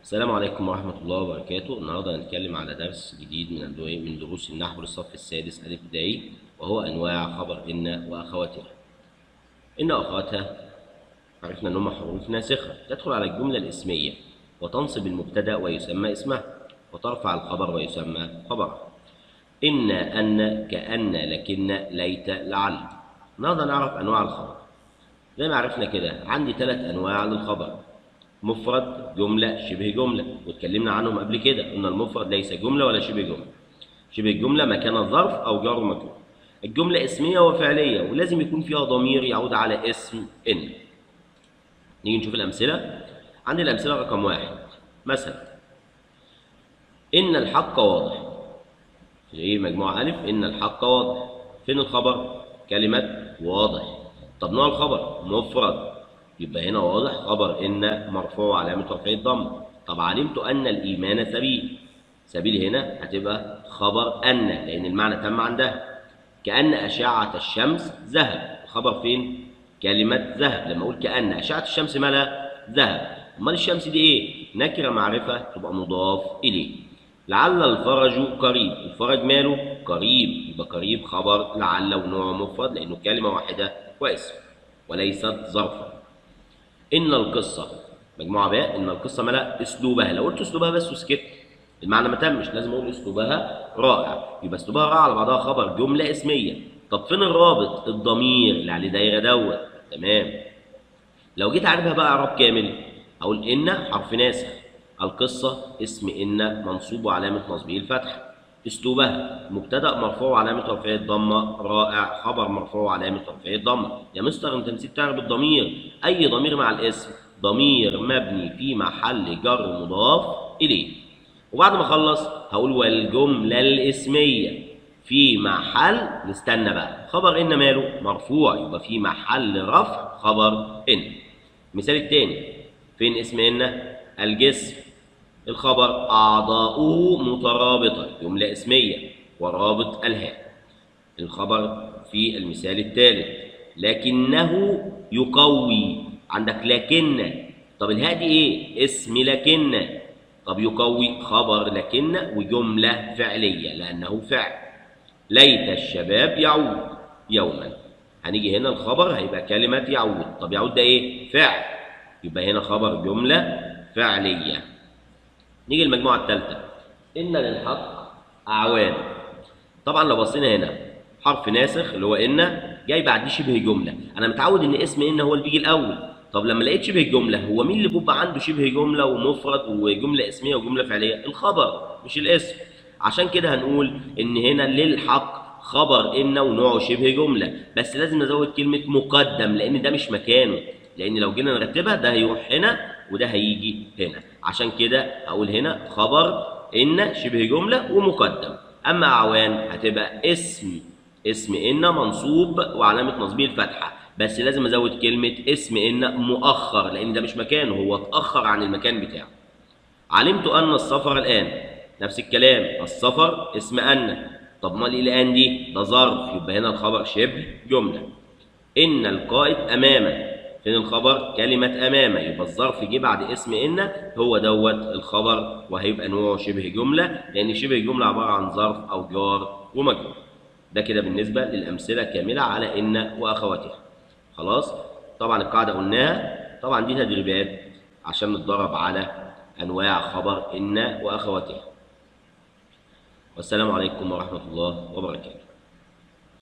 السلام عليكم ورحمة الله وبركاته النهاردة هنتكلم على درس جديد من الدو- من دروس النحو للصف السادس ألف ابتدائي وهو أنواع خبر إن وأخواتها إن وأخواتها عرفنا إن هم حروف ناسخة تدخل على الجملة الاسمية وتنصب المبتدأ ويسمى اسمها وترفع الخبر ويسمى خبرها إن أن كأن لكن ليت لعل النهاردة نعرف أنواع الخبر زي ما عرفنا كده عندي ثلاث أنواع للخبر مفرد جملة شبه جملة واتكلمنا عنهم قبل كده قلنا المفرد ليس جملة ولا شبه جملة شبه الجملة مكان الظرف أو جار ومجرور الجملة اسمية وفعلية ولازم يكون فيها ضمير يعود على اسم إن نيجي نشوف الأمثلة عندي الأمثلة رقم واحد مثلا إن الحق واضح في إيه مجموعة ألف إن الحق واضح فين الخبر؟ كلمة واضح طب نوع الخبر مفرد يبقى هنا واضح خبر إن مرفوع علامة رفعه الضم طب علمت أن الإيمان سبيل سبيل هنا هتبقى خبر أن لأن المعنى تم عندها كأن أشعة الشمس ذهب الخبر فين؟ كلمة ذهب لما أقول كأن أشعة الشمس مالها ذهب أمال الشمس دي إيه؟ نكرة معرفة تبقى مضاف إليه لعل الفرج قريب الفرج ماله قريب يبقى قريب خبر لعل ونوع مفرد لأنه كلمة واحدة واسم وليست ظرفا إن القصة مجموعة باء إن القصة ملا أسلوبها لو قلت أسلوبها بس وسكت المعنى ما تمش لازم أقول أسلوبها رائع يبقى أسلوبها رائع على بعضها خبر جملة اسمية طب فين الرابط الضمير اللي عليه دايرة دوت تمام لو جيت أعرفها بقى إعراب كامل أقول إن حرف ناسخ القصة اسم إن منصوب وعلامة نصبه الفتح اسلوبها مبتدأ مرفوع وعلامة رفعه الضمة رائع خبر مرفوع وعلامة رفعه الضمة يا مستر أنت نسيت تعرف الضمير أي ضمير مع الاسم ضمير مبني في محل جر مضاف إليه وبعد ما أخلص هقول والجملة الاسمية في محل نستنى بقى خبر إن ماله مرفوع يبقى في محل رفع خبر إن المثال التاني فين اسم إن الجسم الخبر أعضاؤه مترابطة جملة اسمية ورابط الهاء الخبر في المثال الثالث لكنه يقوي عندك لكن طب الهاء دي ايه اسم لكن طب يقوي خبر لكن وجملة فعلية لأنه فعل ليت الشباب يعود يوما هنيجي هنا الخبر هيبقى كلمة يعود طب يعود ده ايه فعل يبقى هنا خبر جملة فعلية نيجي المجموعة الثالثة إن للحق أعوان طبعا لو بصينا هنا حرف ناسخ اللي هو إن جاي بعديه شبه جملة أنا متعود إن اسم إن هو اللي بيجي الأول طب لما لقيت شبه جملة هو مين اللي بيبقى عنده شبه جملة ومفرد وجملة اسمية وجملة فعلية الخبر مش الاسم عشان كده هنقول إن هنا للحق خبر إن ونوعه شبه جملة بس لازم نزود كلمة مقدم لأن ده مش مكانه لأن لو جينا نرتبها ده هيروح هنا وده هيجي هنا عشان كده هقول هنا خبر إن شبه جملة ومقدم أما أعوان هتبقى اسم اسم إن منصوب وعلامة نصبه الفتحة بس لازم أزود كلمة اسم إن مؤخر لأن ده مش مكانه هو اتأخر عن المكان بتاعه علمت أن السفر الآن نفس الكلام السفر اسم أن طب امال ايه الآن دي ده ظرف يبقى هنا الخبر شبه جملة إن القائد أمامه فين الخبر كلمة أمامه يبقى الظرف جه بعد اسم إن هو دوت الخبر وهيبقى نوعه شبه جملة لأن شبه جملة عبارة عن ظرف أو جار ومجرور ده كده بالنسبة للأمثلة كاملة على إن وأخواتها خلاص طبعا القاعدة قلناها طبعا دي تدريبات عشان نتدرب على أنواع خبر إن وأخواتها والسلام عليكم ورحمة الله وبركاته